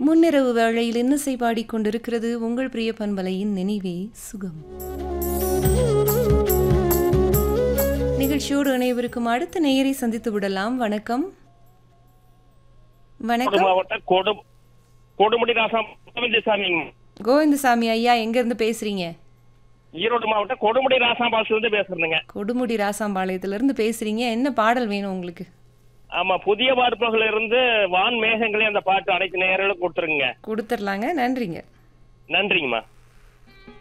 முன்னிரவு வேளையில் இன்னிசை பாடிக்கொண்டிருக்கிறது உங்கள் பிரிய பண்பலையின் நினைவே சுகம் நிகழ்ச்சியோடு அனைவருக்கும் அடுத்த நேயரை சந்தித்து விடலாம் வணக்கம் ஈரோடு வணக்கம் மாவட்டம் கொடு கொடுமுடி ராசம் கோவிந்தசாமி கோவிந்தசாமி ஐயா எங்க இருந்து பேசுறீங்க ஈரோடு மாவட்டம் கொடுமுடி ராசாம்பாசத்துல இருந்து பேசுறேங்க கொடுமுடி ராசாம்பாளையத்துல இருந்து பேசுறீங்க என்ன பாடல் வேணும் உங்களுக்கு ஆமா புதிய வார்ப்புகள் இருந்து வான் மேகங்களே அந்த பாட்டு அனைத்து நேரங்களும் கொடுத்துருங்க கொடுத்துடலாங்க நன்றிங்க நன்றிங்கம்மா